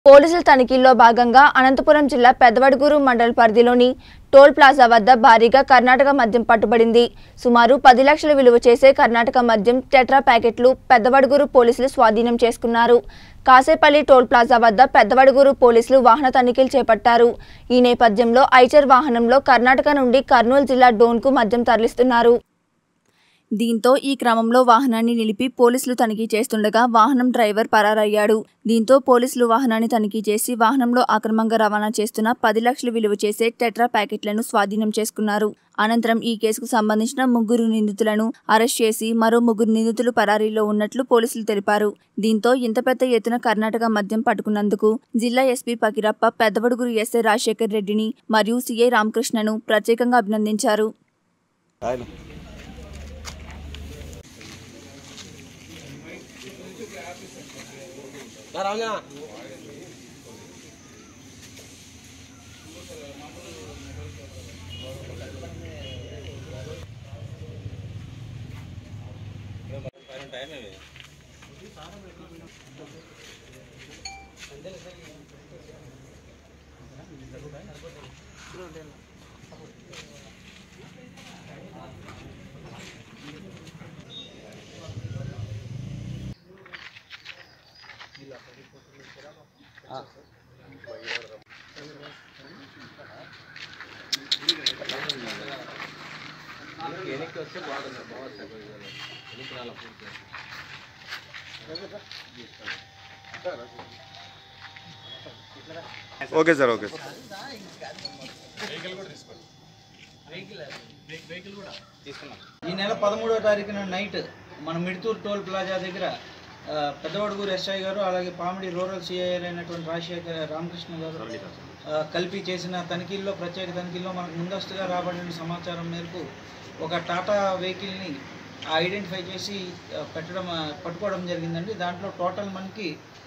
పోలీసుల తనిఖీల్లో భాగంగా అనంతపురం జిల్లా పెద్దవడుగురు మండల పరిధిలోని టోల్ ప్లాజా వద్ద భారీగా కర్ణాటక మద్యం పట్టుబడింది సుమారు పది లక్షల విలువ చేసే కర్ణాటక మద్యం టెట్రా ప్యాకెట్లు పెద్దవడుగురు పోలీసులు స్వాధీనం చేసుకున్నారు కాసేపల్లి టోల్ ప్లాజా వద్ద పెద్దవడుగురు పోలీసులు వాహన తనిఖీలు చేపట్టారు ఈ నేపథ్యంలో ఐచర్ వాహనంలో కర్ణాటక నుండి కర్నూలు జిల్లా డోన్కు మద్యం తరలిస్తున్నారు దీంతో ఈ క్రమంలో వాహనాన్ని నిలిపి పోలీసులు తనిఖీ చేస్తుండగా వాహనం డ్రైవర్ పరారయ్యాడు దీంతో పోలీసులు వాహనాన్ని తనిఖీ చేసి వాహనంలో అక్రమంగా రవాణా చేస్తున్న పది లక్షలు విలువ చేసే టెట్రా ప్యాకెట్లను స్వాధీనం చేసుకున్నారు అనంతరం ఈ కేసుకు సంబంధించిన ముగ్గురు నిందితులను అరెస్ట్ చేసి మరో ముగ్గురు నిందితులు పరారీలో ఉన్నట్లు పోలీసులు తెలిపారు దీంతో ఇంత పెద్ద ఎత్తున కర్ణాటక మద్యం పట్టుకున్నందుకు జిల్లా ఎస్పీ పకిరప్ప పెద్దవడుగురు ఎస్ఐ రాజశేఖర్ రెడ్డిని మరియు సిఐ రామకృష్ణను ప్రత్యేకంగా అభినందించారు ఆయన ఓకే సార్ ఓకే సార్ ఈ నెల పదమూడవ తారీఖున నైట్ మన మిడుతూరు టోల్ ప్లాజా దగ్గర ఆ, పెద్దవడుగూరు ఎస్ఐ గారు అలాగే పామిడి రూరల్ సిఐ అయినటువంటి రాజశేఖర్ రామకృష్ణ గారు ఆ, కలిపి చేసిన తనిఖీల్లో ప్రత్యేక తనిఖీల్లో మనకు ముందస్తుగా రాబడిన సమాచారం మేరకు ఒక టాటా వెహికల్ని ఐడెంటిఫై చేసి ఆ, పెట్టడం ఆ, పట్టుకోవడం జరిగిందండి దాంట్లో టోటల్ మనకి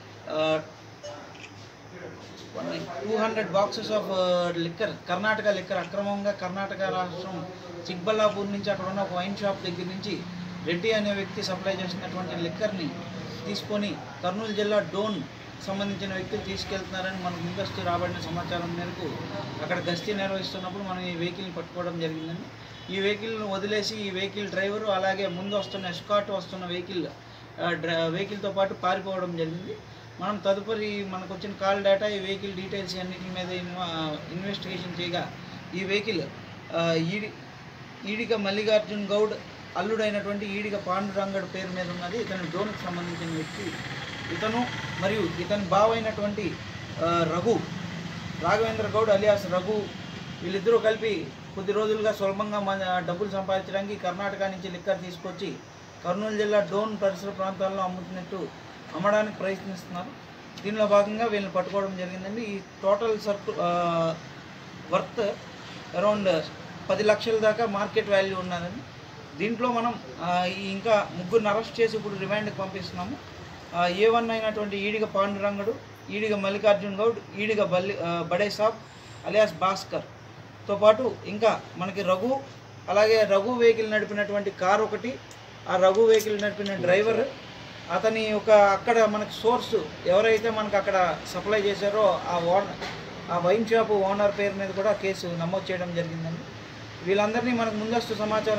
two hundred boxes of liquor Karnataka liquor అక్రమంగా కర్ణాటక రాష్ట్రం చిక్బల్లాపూర్ నుంచి అక్కడ ఉన్న ఒక వైన్ షాప్ దగ్గర నుంచి రెడ్డి అనే వ్యక్తి సప్లై చేసినటువంటి లిక్కర్ని తీసుకొని కర్నూలు జిల్లా డోన్ సంబంధించిన వ్యక్తులు తీసుకెళ్తున్నారని మనకు ముందస్తు రాబడిన సమాచారం మేరకు అక్కడ గస్తీ నిర్వహిస్తున్నప్పుడు మనం ఈ వెహికల్ని పట్టుకోవడం జరిగిందండి ఈ వెహికల్ను వదిలేసి ఈ వెహికల్ డ్రైవరు అలాగే ముందు వస్తున్న ఎస్కాట్ వస్తున్న వెహికల్ ఆ, డ్ర- వెహికల్తో పాటు పారిపోవడం జరిగింది మనం తదుపరి మనకు వచ్చిన కాల్ డేటా ఈ వెహికల్ డీటెయిల్స్ అన్నిటి మీద ఇన్వా ఇన్వెస్టిగేషన్ చేయగా ఈ వెహికల్ ఆ, ఈడి ఈడిక మల్లికార్జున్ గౌడ్ అల్లుడైనటువంటి ఈడిక పాండురంగడ్ పేరు మీద ఉన్నది ఇతను డోన్కి సంబంధించిన వ్యక్తి ఇతను మరియు ఇతని బావైనటువంటి ఆ, రఘు రాఘవేంద్ర గౌడ్ అలియాస్ రఘు వీళ్ళిద్దరూ కలిపి కొద్ది రోజులుగా సులభంగా మన డబ్బులు సంపాదించడానికి కర్ణాటక నుంచి లిక్కర్ తీసుకొచ్చి కర్నూలు జిల్లా డోన్ పరిసర ప్రాంతాల్లో అమ్ముతున్నట్టు అమ్మడానికి ప్రయత్నిస్తున్నారు దీనిలో భాగంగా వీళ్ళని పట్టుకోవడం జరిగిందండి ఈ టోటల్ సర్కు వర్త్ అరౌండ్ పది లక్షల దాకా మార్కెట్ వాల్యూ ఉన్నదండి దీంట్లో మనం ఆ, ఈ ఇంకా ముగ్గురిని అరెస్ట్ చేసి ఇప్పుడు రిమాండ్కి పంపిస్తున్నాము ఏ వన్ అయినటువంటి ఈడిగ పాండురంగడు ఈడిగ మల్లికార్జున్ గౌడ్ ఈడిగ బల్లి ఆ, బడే సాబ్ అలియాస్ భాస్కర్ తో పాటు ఇంకా మనకి రఘు అలాగే రఘు వెహికల్ నడిపినటువంటి కార్ ఒకటి ఆ రఘు వెహికల్ నడిపిన డ్రైవర్ అతని ఒక అక్కడ మనకి సోర్స్ ఎవరైతే మనకు అక్కడ సప్లై చేశారో ఆ ఓనర్ ఆ వైన్ షాప్ ఓనర్ పేరు మీద కూడా కేసు నమోదు చేయడం జరిగిందండి వీళ్ళందరినీ మనకు ముందస్తు సమాచారం